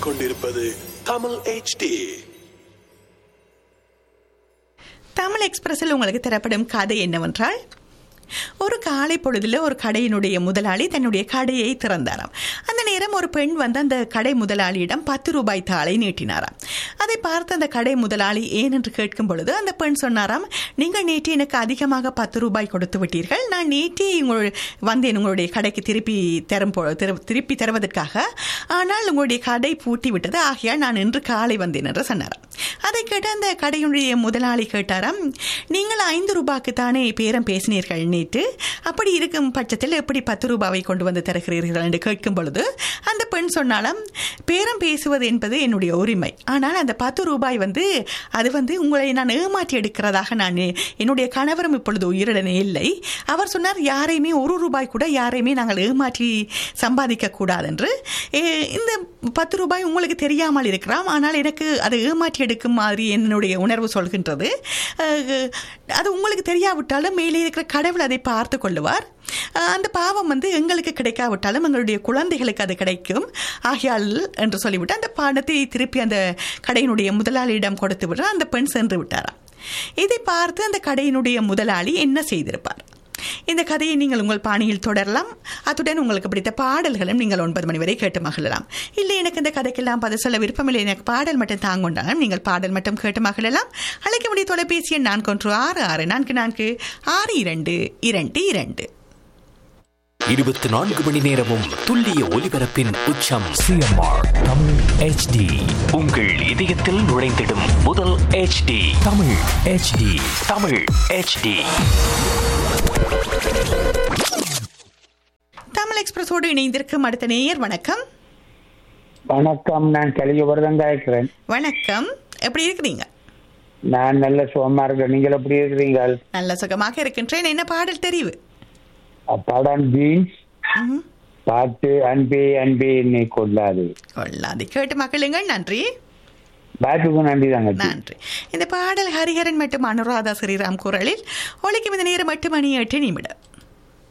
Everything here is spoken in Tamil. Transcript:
கேட்டுக்கொண்டிருப்பது தமிழ் HD தமிழ் எக்ஸ்பிரஸில் உங்களுக்கு தரப்படும் கதை என்னவென்றால் ஒரு காலை பொழுதுல ஒரு கடையினுடைய முதலாளி தன்னுடைய கடையை திறந்தாராம் அந்த நேரம் ஒரு பெண் வந்து அந்த கடை முதலாளியிடம் பத்து ரூபாய் தாளை நீட்டினாராம் அதை பார்த்து அந்த கடை முதலாளி ஏன் என்று கேட்கும் பொழுது அந்த பெண் சொன்னாராம் நீங்கள் நேற்று எனக்கு அதிகமாக பத்து ரூபாய் கொடுத்து விட்டீர்கள் நான் நேற்றே உங்கள் வந்தேன் உங்களுடைய கடைக்கு திருப்பி தரும் பொ- திரு- திருப்பி தருவதற்காக ஆனால் உங்களுடைய கடை பூட்டி விட்டது ஆகையால் நான் இன்று காலை வந்தேன் என்று சொன்னாராம் அதை கேட்டு அந்த கடையுடைய முதலாளி கேட்டாராம் நீங்கள் ஐந்து ரூபாய்க்கு தானே பேரம் பேசினீர்கள் நேற்று அப்படி இருக்கும் பட்சத்தில் எப்படி பத்து ரூபாவை கொண்டு வந்து தருகிறீர்கள் என்று கேட்கும் பொழுது அந்த பெண் சொன்னாலும் பேரம் பேசுவது என்பது என்னுடைய உரிமை ஆனால் அந்த பத்து ரூபாய் வந்து அது வந்து உங்களை நான் ஏமாற்றி எடுக்கிறதாக நான் என்னுடைய கணவரும் இப்பொழுது உயிருடனே இல்லை அவர் சொன்னார் யாரையுமே ஒரு ரூபாய் கூட யாரையுமே நாங்கள் ஏமாற்றி சம்பாதிக்க கூடாது என்று ஏ, இந்த பத்து ரூபாய் உங்களுக்கு தெரியாமல் இருக்கலாம் ஆனால் எனக்கு அதை ஏமாற்றி எடுக்கும் மாதிரி என்னுடைய உணர்வு சொல்கின்றது அஹ், அது உங்களுக்கு தெரியாவிட்டாலும் மேலே இருக்கிற கடவுள் அதை பார்த்து கொள்ளுவார் அஹ், அந்த பாவம் வந்து எங்களுக்கு கிடைக்காவிட்டாலும் எங்களுடைய குழந்தைகளுக்கு அது கிடைக்கும் ஆகையால் என்று சொல்லிவிட்டு அந்த பாடத்தை திருப்பி அந்த கடையினுடைய முதலாளியிடம் கொடுத்து விட அந்த பெண் சென்று விட்டாராம் இதை பார்த்து அந்த கடையினுடைய முதலாளி என்ன செய்திருப்பார் இந்த கதையை நீங்கள் உங்கள் பாணியில் தொடரலாம் அத்துடன் உங்களுக்கு பிடித்த பாடல்களும் நீங்கள் ஒன்பது மணி வரை கேட்டு மகிழலாம் இல்லை எனக்கு இந்த கதைக்கெல்லாம் பதில் சொல்ல விருப்பமில்லை எனக்கு பாடல் மட்டும் தாங்கொண்டாலும் நீங்கள் பாடல் மட்டும் கேட்டு மகிழலாம் அழைக்க முடிய தொலைபேசி எண் நான்கு ஒன்று ஆறு ஆறு நான்கு நான்கு ஆறு இரண்டு இரண்டு இரண்டு இருபத்தி நான்கு மணி நேரமும் துல்லிய ஒலிபரப்பின் உச்சம் சிஎம்ஆர் தமிழ் ஹெச்டி உங்கள் இதயத்தில் நுழைந்திடும் முதல் HD Tamil HD Tamil HD Tamil எக்ஸ்பிரஸோடு இணைந்திருக்கும் அடுத்த நேயர் வணக்கம் வணக்கம் நான் கலியுபரதம் காய்க்கிறேன் வணக்கம் எப்படி இருக்கிறீங்க நான் நல்ல சுகமா இருக்கேன் நீங்கள் எப்படி இருக்கிறீங்க நல்ல சுகமாக இருக்கின்றேன் என்ன பாடல் தெரிவு படம் பீன்ஸ் ம்ஹும். பாட்டு அன்பே அன்பே என்னை கொள்ளாது கொள்ளாது கேட்டு மகிழுங்கள் நன்றி பாட்டுக்கும் நன்றி தாங்க நன்றி இந்த பாடல் ஹரிஹரன் மற்றும் அனுராதா ஸ்ரீராம் குரலில் ஒழிக்கும் இந்த நேரம் எட்டு மணி எட்டு நிமிடம்